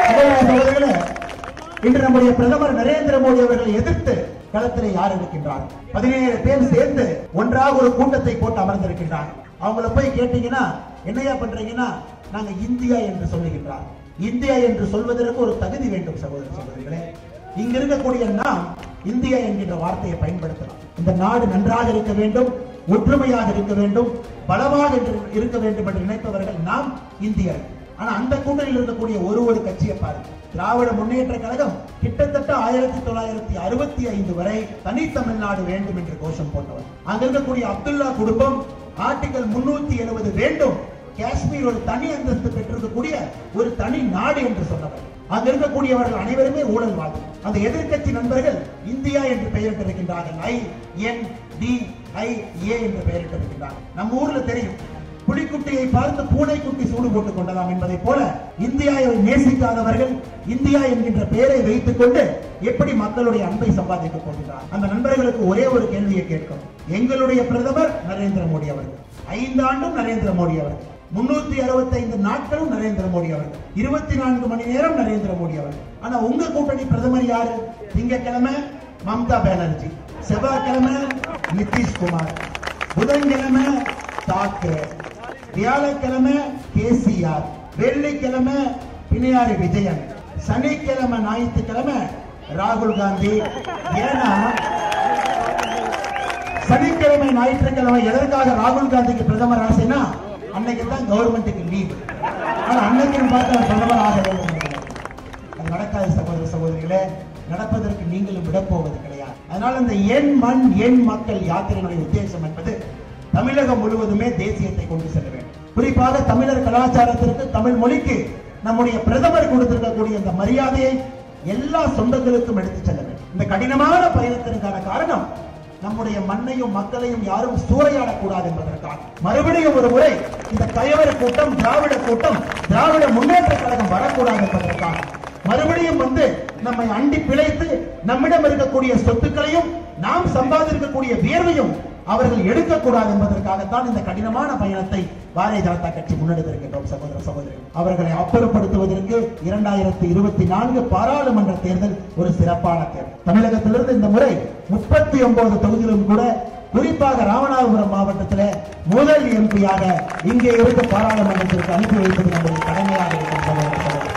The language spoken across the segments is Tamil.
சகோதர சகோதரிகளே, இன்று நம்முடைய பிரதமர் நரேந்திர மோடி அவர்களை எதிர்த்து களத்திலே யார் இருக்கின்றார் பதினேழு பேர் சேர்ந்து ஒன்றாக ஒரு கூட்டத்தை போட்டு அமர்ந்திருக்கின்றார் அவங்கள போய் கேட்டீங்கன்னா என்னையா பண்றீங்கன்னா நாங்க இந்தியா என்று சொல்லுகின்றார் இந்தியா என்று சொல்வதற்கு ஒரு தகுதி வேண்டும் சகோதர சகோதரிகளே இங்க இருக்கக்கூடிய நாம் இந்தியா என்கின்ற வார்த்தையை பயன்படுத்தலாம் இந்த நாடு நன்றாக இருக்க வேண்டும் ஒற்றுமையாக இருக்க வேண்டும் பலமாக இரு- இருக்க வேண்டும் என்று நினைப்பவர்கள் நாம் இந்தியர் ஆனா அந்த கூட்டணியில் இருக்கக்கூடிய ஒரு ஒரு கட்சியை பாருங்க திராவிட முன்னேற்ற கழகம் கிட்டத்தட்ட ஆயிரத்தி தொள்ளாயிரத்தி அறுபத்தி ஐந்து வரை தனி தமிழ்நாடு வேண்டும் என்று கோஷம் போட்டவர் அங்க இருக்கக்கூடிய அப்துல்லா குடும்பம் ஆர்டிகல் முன்னூத்தி எழுபது வேண்டும் காஷ்மீர் ஒரு தனி அந்தஸ்து பெற்றிருக்கக்கூடிய ஒரு தனி நாடு என்று சொன்னவர் அங்க இருக்கக்கூடியவர்கள் அனைவருமே ஊழல்வாதி அந்த எதிர்க்கட்சி நண்பர்கள் இந்தியா என்று பெயரிட்டிருக்கின்றார்கள் ஐ என் டி ஐ ஏ என்று பெயரிட்டிருக்கின்றார்கள் நம்ம ஊர்ல தெரியும் புலிக்குட்டியை பார்த்து பூனைக்குட்டி சூடு போட்டுக் கொண்டதாம் என்பதைப் போல இந்தியாவை நேசிக்காதவர்கள் இந்தியா என்கின்ற பெயரை வைத்துக் கொண்டு எப்படி மக்களுடைய அன்பை சம்பாதிக்கப் போகிறார் அந்த நண்பர்களுக்கு ஒரே ஒரு கேள்வியை கேட்கும் எங்களுடைய பிரதமர் நரேந்திர மோடி அவர்கள் ஐந்து ஆண்டும் நரேந்திர மோடி அவர்கள் முன்னூத்தி அறுபத்தைந்து நாட்களும் நரேந்திர மோடி அவர்கள் இருபத்தி நான்கு மணி நேரம் நரேந்திர மோடி அவர்கள் ஆனா உங்க கூட்டணி பிரதமர் யாரு திங்கட்கிழமை மம்தா பானர்ஜி செவ்வாய்க்கிழமை நிதிஷ்குமார் புதன்கிழமை தாக்கரே வியாழக்கிழமை கேசிஆர் வெள்ளிக்கிழமை பிணையாரி விஜயன் சனிக்கிழமை ஞாயிற்றுக்கிழமை ராகுல் காந்தி ஏன்னா சனிக்கிழமை ஞாயிற்றுக்கிழமை எதற்காக ராகுல் காந்திக்கு பிரதமர் ஆசைனா அன்னைக்கு தான் கவர்மெண்ட்டுக்கு லீவ் ஆனா அன்னைக்கு பார்த்து அவர் பிரதமர் ஆக வேண்டும் என்கிறார். அது நடக்காது சகோதர சகோதரிகளே நடப்பதற்கு நீங்களும் விடப்போவது கிடையாது அதனால இந்த எண் மண் எண் மக்கள் யாத்திரையினுடைய உத்தேசம் என்பது தமிழகம் முழுவதுமே தேசியத்தை கொண்டு செல்ல வேண்டும் குறிப்பாக தமிழர் கலாச்சாரத்திற்கு தமிழ் மொழிக்கு நம்முடைய பிரதமர் கொடுத்திருக்கக்கூடிய இந்த மரியாதையை எல்லா சொந்தங்களுக்கும் எடுத்துச் செல்ல வேண்டும் இந்த கடினமான பயணத்திற்கான காரணம் நம்முடைய மண்ணையும் மக்களையும் யாரும் சூறையாடக்கூடாது என்பதற்காக மறுபடியும் ஒரு முறை இந்த கயவர கூட்டம் திராவிட கூட்டம் திராவிட முன்னேற்ற கழகம் வரக்கூடாது என்பதற்காக மறுபடியும் வந்து நம்மை அண்டி பிழைத்து நம்மிடம் இருக்கக்கூடிய சொத்துக்களையும் நாம் சம்பாதிக்கக்கூடிய வியர்வையும் அவர்கள் எடுக்கக்கூடாது என்பதற்காகத்தான் இந்த கடினமான பயணத்தை பாரதிய ஜனதா கட்சி முன்னெடுத்திருக்கின்றோம் சகோதர சகோதரி அவர்களை அப்புறப்படுத்துவதற்கு இரண்டாயிரத்தி இருபத்தி நான்கு பாராளுமன்ற தேர்தல் ஒரு சிறப்பான தேர்தல் தமிழகத்திலிருந்து இந்த முறை முப்பத்தி ஒன்பது தொகுதியிலும் கூட குறிப்பாக ராமநாதபுரம் மாவட்டத்தில் முதல் எம்பியாக இங்கே இருந்து பாராளுமன்றத்திற்கு அனுப்பி வைப்பது நம்முடைய கடமையாக இருக்கும் சகோதர சகோதரி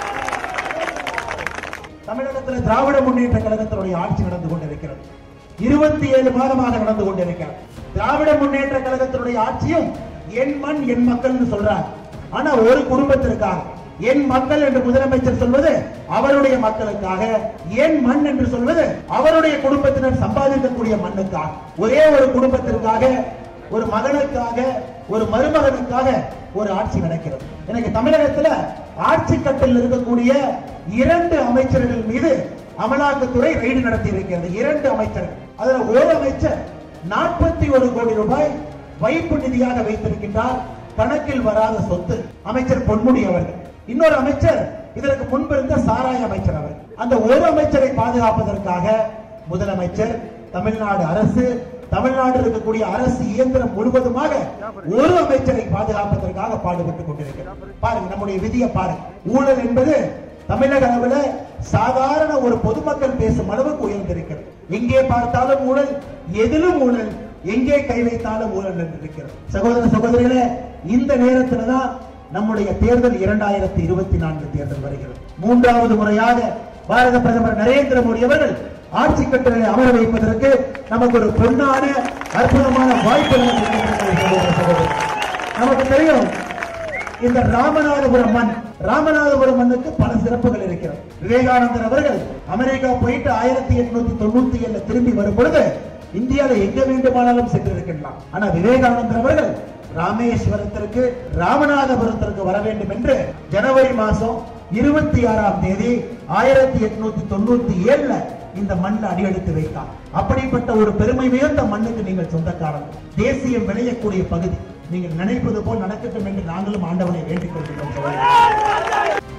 தமிழகத்தில் திராவிட முன்னேற்ற கழகத்தினுடைய ஆட்சி நடந்து கொண்டிருக்கிறது இருபத்தி ஏழு மாதமாக நடந்து கொண்டிருக்கிறது திராவிட முன்னேற்ற கழகத்தினுடைய ஆட்சியும் என் மண் என் மக்கள்னு சொல்றாங்க ஆனா ஒரு குடும்பத்திற்காக என் மக்கள் என்று முதலமைச்சர் சொல்வது அவருடைய மக்களுக்காக என் மண் என்று சொல்வது அவருடைய குடும்பத்தினர் சம்பாதிக்கக்கூடிய மண்ணுக்காக ஒரே ஒரு குடும்பத்திற்காக ஒரு மகனுக்காக ஒரு மருமகனுக்காக ஒரு ஆட்சி நடக்கிறது எனக்கு தமிழகத்துல ஆட்சி கட்டில் இருக்கக்கூடிய இரண்டு அமைச்சர்கள் மீது அமலாக்கத்துறை ரெய்டு நடத்தி இருக்கிறது இரண்டு அமைச்சர்கள் அதுல ஒரு அமைச்சர் நாற்பத்தி ஒரு கோடி ரூபாய் வைப்பு நிதியாக வைத்திருக்கின்றார் கணக்கில் வராத சொத்து அமைச்சர் பொன்முடி அவர்கள் இன்னொரு அமைச்சர் இதற்கு முன்பு இருந்த சாராய அமைச்சர் அவர் அந்த ஒரு அமைச்சரை பாதுகாப்பதற்காக முதலமைச்சர் தமிழ்நாடு அரசு தமிழ்நாடு இருக்கக்கூடிய அரசு இயந்திரம் முழுவதுமாக ஒரு அமைச்சரை பாதுகாப்பதற்காக பாடுபட்டுக் கொண்டிருக்கிறார் பாருங்க நம்முடைய விதியை பாருங்க ஊழல் என்பது தமிழக அளவுல சாதாரண ஒரு பொதுமக்கள் பேசும் அளவுக்கு உயர்ந்திருக்கிறது எங்கே பார்த்தாலும் ஊழல் எதிலும் ஊழல் எங்கே கை வைத்தாலும் ஊழல் என்று இருக்கிறது சகோதர சகோதரிகளே இந்த நேரத்துல தான் நம்முடைய தேர்தல் இரண்டாயிரத்தி இருபத்தி நான்கு தேர்தல் வருகிறது மூன்றாவது முறையாக பாரத பிரதமர் நரேந்திர மோடி அவர்கள் ஆட்சி கட்டளை அமர வைப்பதற்கு நமக்கு ஒரு பொன்னான அற்புதமான வாய்ப்பு நமக்கு இருக்கின்றது சகோதர சகோதரி. நமக்கு தெரியும் இந்த ராமநாதபுரம் மண் ராமநாதபுரம் மண்ணுக்கு பல சிறப்புகள் இருக்கிறது விவேகானந்தர் அவர்கள் அமெரிக்கா போயிட்டு ஆயிரத்தி எட்நூத்தி தொண்ணூத்தி ஏழுல திரும்பி வரும் பொழுது இந்தியால எங்க வேண்டுமானாலும் சென்றிருக்கின்றார் ஆனா விவேகானந்தர் அவர்கள் ராமேஸ்வரத்திற்கு ராமநாதபுரத்திற்கு வர வேண்டும் என்று ஜனவரி மாசம் இருபத்தி ஆறாம் தேதி ஆயிரத்தி எட்நூத்தி தொண்ணூத்தி ஏழுல இந்த மண்ணில் அடியெடுத்து வைத்தார் அப்படிப்பட்ட ஒரு பெருமை மிகுந்த மண்ணுக்கு நீங்கள் சொந்தக்காரர் தேசியம் விளையக்கூடிய பகுதி நீங்கள் நினைப்பது போல் நடக்கட்டும் என்று நாங்களும் ஆண்டவனை வேண்டிக் கொள்கிறோம் சகோதரர்களே.